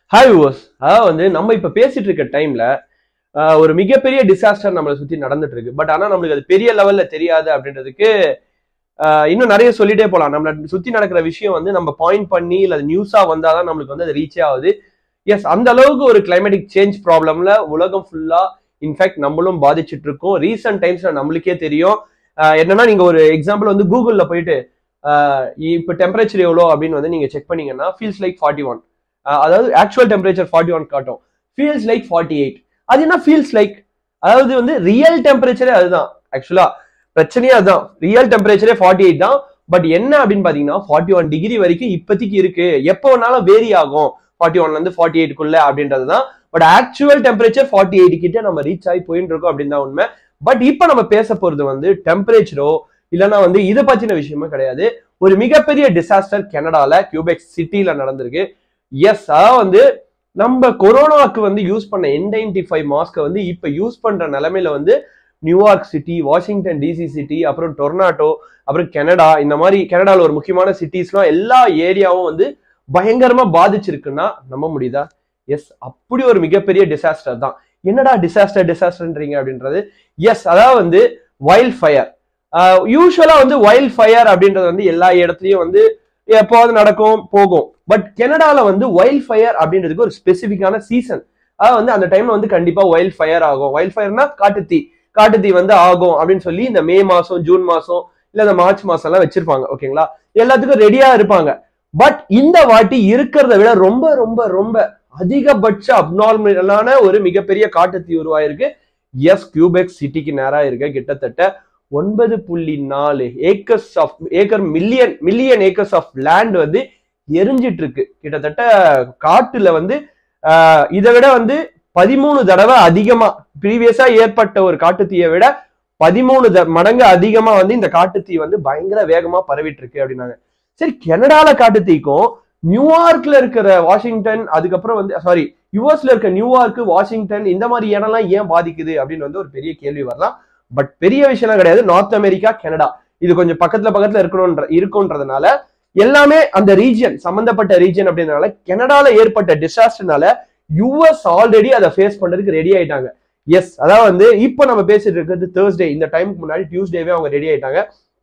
hi viewers அதாவது வந்து நம்ம இப்ப பேசிட்டு இருக்க டைம்ல ஒரு மிகப்பெரிய டிசாஸ்டர் நம்மளை சுத்தி நடந்துட்டு இருக்கு பட் ஆனா நம்மளுக்கு அது பெரிய லெவல்ல தெரியாது அப்படின்றதுக்கு ஆஹ் இன்னும் நிறைய சொல்லிட்டே போலாம் நம்மள சுத்தி நடக்கிற விஷயம் வந்து நம்ம பாயிண்ட் பண்ணி இல்ல நியூஸா வந்தாதான் நம்மளுக்கு வந்து அது ரீச்சே ஆகுது எஸ் அந்த அளவுக்கு ஒரு கிளைமேட்டிக் சேஞ்ச் ப்ராப்ளம்ல உலகம் ஃபுல்லா இன்ஃபேக்ட் நம்மளும் பாதிச்சுட்டு இருக்கோம் ரீசெண்ட் டைம்ஸ்ல நம்மளுக்கே தெரியும் ஆஹ் என்னன்னா நீங்க ஒரு எக்ஸாம்பிள் வந்து கூகுள்ல போயிட்டு ஆஹ் இப்போ டெம்பரேச்சர் எவ்வளோ அப்படின்னு வந்து நீங்க செக் பண்ணீங்கன்னா ஃபீல்ஸ் லைக் ஃபார்ட்டி ஒன் அதாவது ஆக்சுவல் டெம்பரேச்சர் ஃபார்ட்டி ஒன் காட்டும் ஃபீல்ஸ் லைக் ஃபார்ட்டி எயிட் அது என்ன ஃபீல்ஸ் லைக் அதாவது வந்து ரியல் டெம்பரேச்சரே அதுதான் ஆக்சுவலா பிரச்சனையே அதுதான் ரியல் டெம்பரேச்சரே ஃபார்ட்டி எயிட் தான் பட் என்ன அப்படின்னு பாத்தீங்கன்னா ஃபார்ட்டி ஒன் டிகிரி வரைக்கும் இப்போதைக்கு இருக்கு எப்போ வேணாலும் வேரி ஆகும் ஃபார்ட்டி ஒன்ல இருந்து ஃபார்ட்டி எயிட்குள்ள அப்படின்றது தான் but actual temperature forty eight கிட்ட நம்ம ரீச் ஆகி போயிட்டு இருக்கோம் அப்படின்னு தான் உண்மை பட் இப்போ நம்ம பேச போறது வந்து டெம்பரேச்சரோ இல்லைன்னா வந்து இதை பத்தின விஷயமே கிடையாது ஒரு மிகப்பெரிய டிசாஸ்டர் கனடால கியூபெக் சிட்டில நடந்திருக்கு எஸ் அதாவது வந்து நம்ம கொரோனாவுக்கு வந்து யூஸ் பண்ண என் நைன்டி ஃபைவ் மாஸ்க்கை வந்து இப்ப யூஸ் பண்ற நிலைமையில வந்து New York city Washington DC city அப்புறம் டொர்னாட்டோ அப்புறம் கனடா இந்த மாதிரி கனடால ஒரு முக்கியமான சிட்டிஸ்லாம் எல்லா ஏரியாவும் வந்து பயங்கரமா பாதிச்சிருக்குன்னா நம்ப முடியுதா எஸ் அப்படி ஒரு மிகப்பெரிய டிசாஸ்டர் தான் என்னடா டிசாஸ்டர் டிசாஸ்டர்ன்றீங்க அப்படின்றது எஸ் அதாவது வந்து வைல்ட் ஃபயர் யூஸ்வலா வந்து வைல்ட் ஃபயர் அப்படின்றது வந்து எல்லா இடத்துலயும் வந்து எப்போது நடக்கும் போகும் பட் கனடால வந்து வைல்ட் ஃபயர் அப்படின்றதுக்கு ஒரு ஸ்பெசிஃபிக்கான சீசன் அதாவது வந்து அந்த டைம்ல வந்து கண்டிப்பா வைல்ட் ஃபயர் ஆகும் வைல்ட் ஃபயர்னா காட்டுத்தீ காட்டுத்தீ வந்து ஆகும் அப்படின்னு சொல்லி இந்த மே மாசம் ஜூன் மாசம் இல்ல இந்த மார்ச் மாசம் எல்லாம் வச்சிருப்பாங்க ஓகேங்களா எல்லாத்துக்கும் ரெடியா இருப்பாங்க பட் இந்த வாட்டி இருக்கிறத விட ரொம்ப ரொம்ப ரொம்ப அதிகபட்ச அப்நார்மலான ஒரு மிகப்பெரிய காட்டுத்தீ உருவாயிருக்கு எஸ் கியூபெக் சிட்டிக்கு நேரா இருக்க கிட்டத்தட்ட ஒன்பது புள்ளி நாலு acres of acre million million acres of land வந்து எரிஞ்சிட்டு இருக்கு கிட்டத்தட்ட காட்டுல வந்து இதை விட வந்து பதிமூணு தடவை அதிகமா ப்ரீவியஸா ஏற்பட்ட ஒரு காட்டுத்தீயை விட பதிமூணு மடங்கு அதிகமா வந்து இந்த காட்டுத்தீ வந்து பயங்கர வேகமா பரவிட்டு இருக்கு அப்படின்னாங்க சரி கனடால காட்டுத்தீக்கும் நியூயார்க்ல இருக்கிற வாஷிங்டன் அதுக்கப்புறம் வந்து சாரி யூஎஸ்ல இருக்க நியூயார்க் வாஷிங்டன் இந்த மாதிரி இடம்லாம் ஏன் பாதிக்குது அப்படின்னு வந்து ஒரு பெரிய கேள்வி வரலாம் பட் பெரிய விஷயம்லாம் கிடையாது நார்த் அமெரிக்கா கனடா இது கொஞ்சம் பக்கத்துல பக்கத்துல இருக்கணும்ன்ற இருக்குன்றதுனால எல்லாமே அந்த ரீஜியன் சம்பந்தப்பட்ட ரீஜியன் அப்படின்றனால கனடால ஏற்பட்ட டிசாஸ்டர்னால யூஎஸ் ஆல்ரெடி அதை ஃபேஸ் பண்றதுக்கு ரெடி ஆயிட்டாங்க எஸ் அதாவது வந்து இப்போ நம்ம பேசிட்டு இருக்கிறது தேர்ஸ்டே இந்த டைமுக்கு முன்னாடி டியூஸ்டேவே அவங்க ரெடி ஆயிட்டாங்க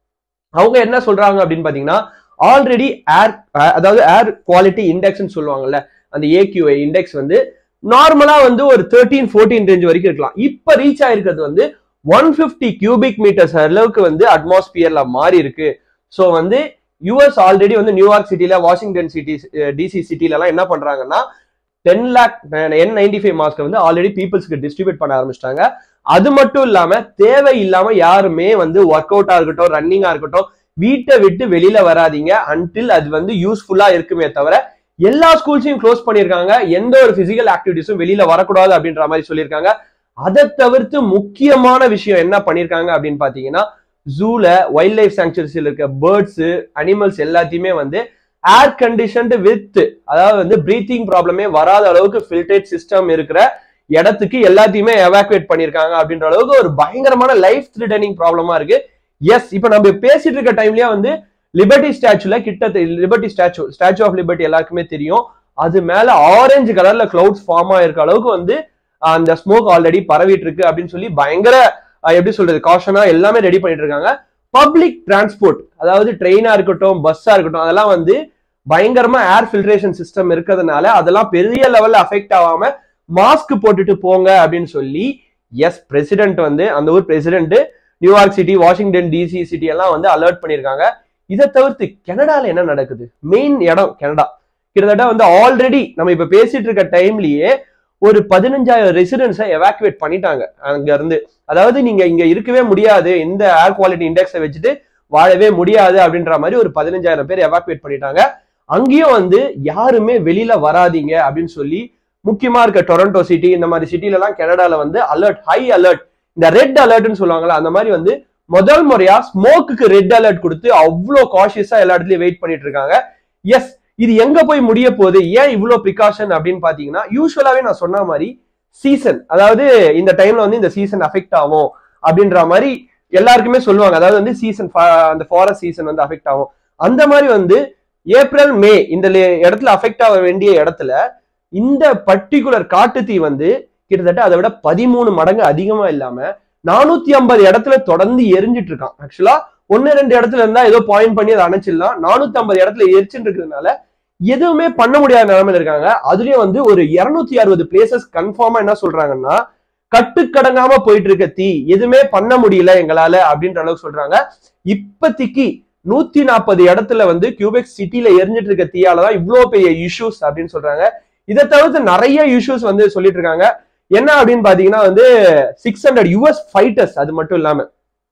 அவங்க என்ன சொல்றாங்க அப்படின்னு பாத்தீங்கன்னா ஆல்ரெடி ஏர் அதாவது ஏர் குவாலிட்டி இண்டெக்ஸ்னு சொல்லுவாங்கல்ல அந்த ஏக்யூஐ இண்டெக்ஸ் வந்து நார்மலா வந்து ஒரு தேர்ட்டீன் ஃபோர்டீன் ரேஞ்ச் வரைக்கும் இருக்கலாம் இப்ப ரீச் ஆயிருக்கிறது வந்து ஒன் பிப்டி கியூபிக் மீட்டர்ஸ் அளவுக்கு வந்து அட்மாஸ்பியர்ல மாறி இருக்கு ஸோ வந்து யூஎஸ் ஆல்ரெடி வந்து நியூயார்க் சிட்டில வாஷிங்டன் சிட்டி டிசி சிட்டில எல்லாம் என்ன பண்றாங்கன்னா ten lakh N ninety five mask வந்து ஆல்ரெடி பீப்புள்ஸ்க்கு டிஸ்ட்ரிபியூட் பண்ண ஆரம்பிச்சிட்டாங்க அது மட்டும் இல்லாம தேவை இல்லாம யாருமே வந்து ஒர்க் அவுட்டா இருக்கட்டும் ரன்னிங்கா இருக்கட்டும் வீட்டை விட்டு வெளியில வராதீங்க அன்டில் அது வந்து யூஸ்ஃபுல்லா இருக்குமே தவிர எல்லா ஸ்கூல்ஸையும் க்ளோஸ் பண்ணிருக்காங்க எந்த ஒரு பிசிக்கல் ஆக்டிவிட்டிஸும் வெளியில வரக்கூடாது அப்படின்ற மாதிரி சொல்லியிருக்காங்க அதை தவிர்த்து முக்கியமான விஷயம் என்ன பண்ணிருக்காங்க அப்படின்னு பாத்தீங்கன்னா ஜூல வைல்ட் லைஃப் சாங்சுரிஸில் இருக்க பேர்ட்ஸ் அனிமல்ஸ் எல்லாத்தையுமே வந்து ஏர் கண்டிஷன்டு வித் அதாவது வந்து பிரீத்திங் ப்ராப்ளமே வராத அளவுக்கு ஃபில்டரேட் சிஸ்டம் இருக்கிற இடத்துக்கு எல்லாத்தையுமே எவாக்குவேட் பண்ணிருக்காங்க அப்படின்ற அளவுக்கு ஒரு பயங்கரமான லைஃப் த்ரிட்டனிங் ப்ராப்ளமா இருக்கு எஸ் இப்போ நம்ம பேசிட்டு இருக்க டைம்லயே வந்து லிபர்ட்டி ஸ்டாச்சுல கிட்ட liberty statue statue of liberty எல்லாருக்குமே தெரியும் அது மேல ஆரஞ்சு கலர்ல கிளவுட்ஸ் ஃபார்ம் ஆயிருக்க அளவுக்கு வந்து அந்த ஸ்மோக் ஆல்ரெடி பரவிட்டு இருக்கு அப்படின்னு சொல்லி பயங்கர எப்படி சொல்றது காஷனா எல்லாமே ரெடி பண்ணிட்டு இருக்காங்க பப்ளிக் டிரான்ஸ்போர்ட் அதாவது ட்ரெயினா இருக்கட்டும் பஸ்ஸா இருக்கட்டும் அதெல்லாம் வந்து பயங்கரமா ஏர் ஃபில்ட்ரேஷன் சிஸ்டம் இருக்கிறதுனால அதெல்லாம் பெரிய லெவல்ல அஃபெக்ட் ஆகாம மாஸ்க் போட்டுட்டு போங்க அப்படின்னு சொல்லி எஸ் பிரசிடென்ட் வந்து அந்த ஊர் president New York city Washington DC city எல்லாம் வந்து அலர்ட் பண்ணியிருக்காங்க இதை தவிர்த்து கனடால என்ன நடக்குது மெயின் இடம் கனடா கிட்டத்தட்ட வந்து ஆல்ரெடி நம்ம இப்ப பேசிட்டு இருக்க டைம்லயே ஒரு பதினஞ்சாயிரம் ரெசிடென்ட்ஸை எவாக்குவேட் பண்ணிட்டாங்க அங்க இருந்து அதாவது நீங்க இங்க இருக்கவே முடியாது இந்த ஏர் குவாலிட்டி இண்டெக்ஸை வச்சுட்டு வாழவே முடியாது அப்படின்ற மாதிரி ஒரு பதினஞ்சாயிரம் பேர் எவாக்குவேட் பண்ணிட்டாங்க அங்கேயும் வந்து யாருமே வெளியில வராதீங்க அப்படின்னு சொல்லி முக்கியமா இருக்க டொரண்டோ சிட்டி இந்த மாதிரி சிட்டில எல்லாம் கனடால வந்து அலர்ட் ஹை அலர்ட் இந்த ரெட் அலர்ட்னு சொல்லுவாங்கல்ல அந்த மாதிரி வந்து முதல் முறையா ஸ்மோக்குக்கு ரெட் அலர்ட் கொடுத்து அவ்வளோ காஷியஸா எல்லா இடத்துலயும் வெயிட் பண்ணிட்டு இருக்காங்க எஸ் இது எங்க போய் முடிய போகுது ஏன் இவ்வளோ ப்ரிகாஷன் அப்படின்னு பாத்தீங்கன்னா யூஸ்வலாவே நான் சொன்ன மாதிரி சீசன் அதாவது இந்த டைம்ல வந்து இந்த சீசன் அஃபெக்ட் ஆகும் அப்படின்ற மாதிரி எல்லாருக்குமே சொல்லுவாங்க அதாவது வந்து சீசன் அந்த ஃபாரஸ்ட் சீசன் வந்து அஃபெக்ட் ஆகும் அந்த மாதிரி வந்து ஏப்ரல் மே இந்த இடத்துல அஃபெக்ட் ஆக வேண்டிய இடத்துல இந்த பர்டிகுலர் காட்டு தீ வந்து கிட்டத்தட்ட அதை விட பதிமூணு மடங்கு அதிகமா இல்லாம நானூத்தி ஐம்பது இடத்துல தொடர்ந்து எரிஞ்சிட்டு இருக்கான் ஆக்சுவலா ஒன்னு ரெண்டு இடத்துல இருந்தா ஏதோ பாயிண்ட் பண்ணி அதை அணைச்சிடலாம் நானூத்தி ஐம்பது இடத்துல எரிச்சுட்டு இருக்கிறதுனால எதுவுமே பண்ண முடியாத நிலைமையில இருக்காங்க அதுலயும் வந்து ஒரு இருநூத்தி அறுபது பிளேசஸ் கன்ஃபார்மா என்ன சொல்றாங்கன்னா கட்டுக்கடங்காம போயிட்டு இருக்க தீ எதுவுமே பண்ண முடியல எங்களால அப்படின்ற அளவுக்கு சொல்றாங்க இப்பத்திக்கு நூத்தி நாற்பது இடத்துல வந்து கியூபெக் சிட்டில எரிஞ்சிட்டு இருக்க தீயாலதான் இவ்வளவு பெரிய இஷ்யூஸ் அப்படின்னு சொல்றாங்க இதை தவிர்த்து நிறைய இஷ்யூஸ் வந்து சொல்லிட்டு இருக்காங்க என்ன அப்படின்னு பாத்தீங்கன்னா வந்து சிக்ஸ் ஹண்ட்ரட் யூஎஸ் ஃபைட்டர்ஸ் அது மட்டும் இல்லாம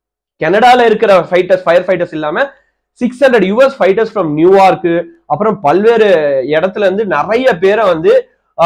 கனடால இருக்கிற ஃபைட்டர்ஸ் ஃபயர் ஃபைட்டர்ஸ் இல்லாம six hundred US fighters from நியூயார்க்கு அப்புறம் பல்வேறு இடத்துல இருந்து நிறைய பேரை வந்து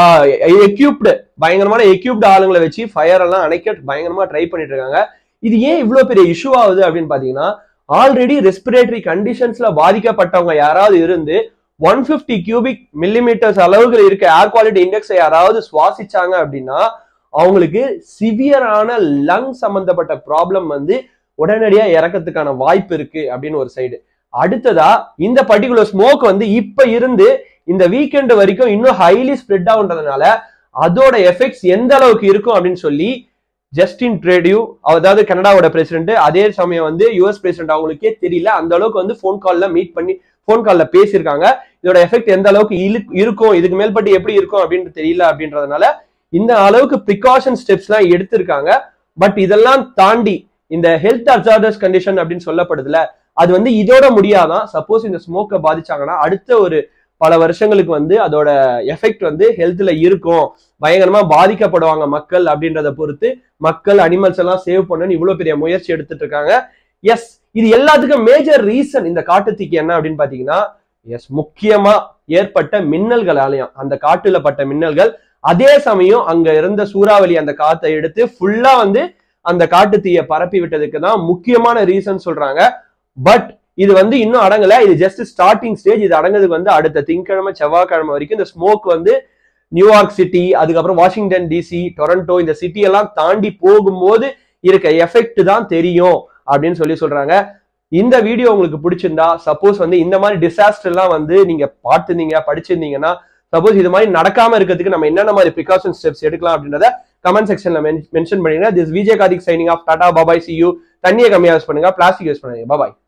எக்யூப்டு பயங்கரமான எக்யூப்டு ஆளுங்களை வச்சு ஃபயர் எல்லாம் அணைக்க பயங்கரமா ட்ரை பண்ணிட்டு இருக்காங்க இது ஏன் இவ்வளவு பெரிய இஷ்யூ ஆகுது அப்படின்னு பாத்தீங்கன்னா ஆல்ரெடி ரெஸ்பிரேட்டரி கண்டிஷன்ஸ்ல பாதிக்கப்பட்டவங்க யாராவது இருந்து ஒன் பிப்டி கியூபிக் மில்லிமீட்டர்ஸ் அளவுக்கு இருக்க ஏர் குவாலிட்டி இண்டெக்ஸை யாராவது சுவாசிச்சாங்க அப்படின்னா அவங்களுக்கு சிவியரான லங் சம்பந்தப்பட்ட ப்ராப்ளம் வந்து உடனடியா இறக்கறதுக்கான வாய்ப்பு இருக்கு அப்படின்னு ஒரு சைடு அடுத்ததா இந்த பர்டிகுலர் ஸ்மோக் வந்து இப்ப இருந்து இந்த வீக்கெண்ட் வரைக்கும் இன்னும் ஹைலி ஸ்ப்ரெட் ஆகுன்றதுனால அதோட எஃபெக்ட்ஸ் எந்த அளவுக்கு இருக்கும் அப்படின்னு சொல்லி ஜஸ்டின் ட்ரேடியூ அதாவது கனடாவோட பிரசிடென்ட் அதே சமயம் வந்து யுஎஸ் பிரசிடென்ட் அவங்களுக்கே தெரியல அந்த அளவுக்கு வந்து ஃபோன் கால்ல மீட் பண்ணி ஃபோன் கால்ல பேசியிருக்காங்க இதோட எஃபெக்ட் எந்த அளவுக்கு இழு- இருக்கும் இதுக்கு மேல்பட்டு எப்படி இருக்கும் அப்படின்னு தெரியல அப்படின்றதுனால இந்த அளவுக்கு ப்ரிகாஷன் ஸ்டெப்ஸ் எல்லாம் எடுத்திருக்காங்க பட் இதெல்லாம் தாண்டி இந்த ஹெல்த் அசார்டர்ஸ் கண்டிஷன் அப்படின்னு சொல்லப்படுதுல அது வந்து இதோட முடியாதான் சப்போஸ் இந்த ஸ்மோக்கை பாதிச்சாங்கன்னா அடுத்த ஒரு பல வருஷங்களுக்கு வந்து அதோட எஃபெக்ட் வந்து ஹெல்த்ல இருக்கும் பயங்கரமா பாதிக்கப்படுவாங்க மக்கள் அப்படின்றத பொறுத்து மக்கள் அனிமல்ஸ் எல்லாம் சேவ் பண்ணணும்னு இவ்வளவு பெரிய முயற்சி எடுத்துட்டு இருக்காங்க எஸ் இது எல்லாத்துக்கும் மேஜர் ரீசன் இந்த காட்டுத்தீக்கு என்ன அப்படின்னு பாத்தீங்கன்னா எஸ் முக்கியமா ஏற்பட்ட மின்னல்களாலையும் அந்த காட்டுல பட்ட மின்னல்கள் அதே சமயம் அங்க இருந்த சூறாவளி அந்த காத்தை எடுத்து ஃபுல்லா வந்து அந்த காட்டு தீயை பரப்பி விட்டதுக்கு தான் முக்கியமான ரீசன் சொல்றாங்க பட் இது வந்து இன்னும் அடங்கல இது ஜஸ்ட் ஸ்டார்டிங் ஸ்டேஜ் இது அடங்குறதுக்கு வந்து அடுத்த திங்கக்கிழமை செவ்வாய்க்கிழமை வரைக்கும் இந்த ஸ்மோக் வந்து நியூயார்க் சிட்டி அதுக்கப்புறம் வாஷிங்டன் டிசி டொரண்டோ இந்த சிட்டி எல்லாம் தாண்டி போகும்போது இருக்க எஃபெக்ட் தான் தெரியும் அப்படின்னு சொல்லி சொல்றாங்க இந்த வீடியோ உங்களுக்கு பிடிச்சிருந்தா சப்போஸ் வந்து இந்த மாதிரி டிசாஸ்டர் எல்லாம் வந்து நீங்க பார்த்துருந்தீங்க படிச்சிருந்தீங்கன்னா சப்போஸ் இது மாதிரி நடக்காம இருக்கிறதுக்கு நம்ம என்னென்ன மாதிரி ப்ரிகாஷன் ஸ்டெப்ஸ் எடுக்கலாம் அப்படின்றத கமெண்ட் செக்ஷன்ல மென்ஷன் பண்ணுங்க this Vijay Karthik signing off tata bye bye see you தண்ணியை கம்மியா யூஸ் பண்ணுங்க பிளாஸ்டிக் யூஸ் பண்ணுங்க பாபாய்